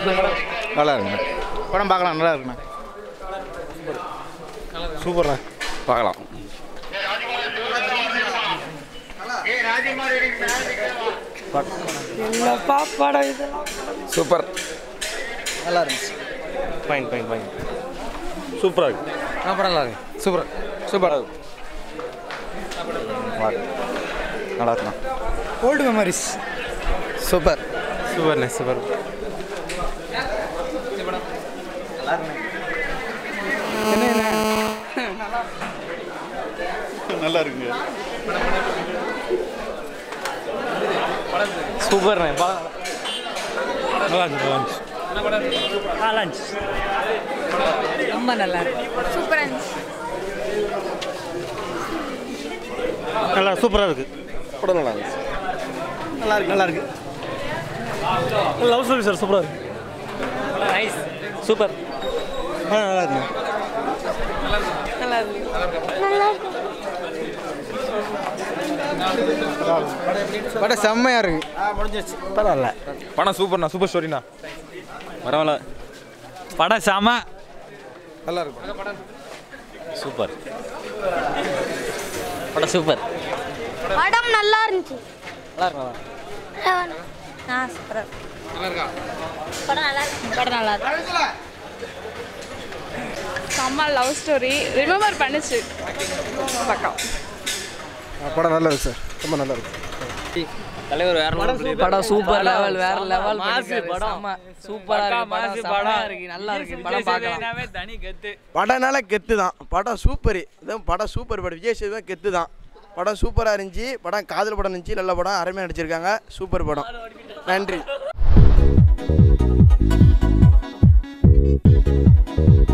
நல்லா இருக்குண்ணா படம் பார்க்கலாம் நல்லா இருக்குண்ணா சூப்பர்ண்ணா பார்க்கலாம் என்னப்பா படம் இதெல்லாம் சூப்பர் நல்லா இருந்துச்சு ஃபைன் ஃபைன் ஃபைன் சூப்பராக இருக்கு ஆ படம் நல்லா இருக்கு சூப்பர் சூப்பராக இருக்கு நல்லா இருக்குண்ணா ஓல்டு மெமரிஸ் சூப்பர் சூப்பர்ண்ணே சூப்பர் நல்லா இருக்குங்க சூப்பர்ண்ணே நல்லா இருந்துச்சு நல்லா இருந்துச்சு ரொம்ப நல்லா இருக்கு சூப்பராக இருந்துச்சு நல்லா சூப்பராக இருக்கு படம் நல்லா இருந்துச்சு நல்லா இருக்கு நல்லா இருக்கு லவ் ஸ்டோரி சார் சூப்பராக இருக்கு நைஸ் சூப்பர் ஆ நல்லா இருக்குண்ணா நல்லா இருக்கு படம் செம்மையாக இருக்கு முடிஞ்சிருச்சு பரவாயில்ல படம் சூப்பர்ண்ணா சூப்பர் ஸ்டோரிண்ணா பரவாயில்ல படம் செம நல்லா இருக்கு சூப்பர் படம் சூப்பர் படம் நல்லா இருந்துச்சு நல்லா இருக்கு ஆ சூப்பராக படம் நல்லா இருக்கு படம் நல்லா இருக்கு செம்ம லவ் ஸ்டோரி ரிமெம்பர் பண்ணுச்சு பக்கம் படம் நல்லா இருக்கு சார் ரொம்ப நல்லா இருக்கு தலைவர் வேற படம் சூப்பர் லெவல் வேற லெவல் மாசு படம் சூப்பரா இருக்கு மாசு படம் இருக்கு நல்லா இருக்கு படம் பார்க்கலாம் தனி கத்து படம்னால கெத்து தான் படம் சூப்பர் இதுவும் படம் சூப்பர் படம் விஜய் சேதுதான் கெத்து தான் படம் சூப்பராக இருந்துச்சு படம் காதல் படம் இருந்துச்சு நல்ல படம் அருமையாக நடிச்சிருக்காங்க சூப்பர் படம் நன்றி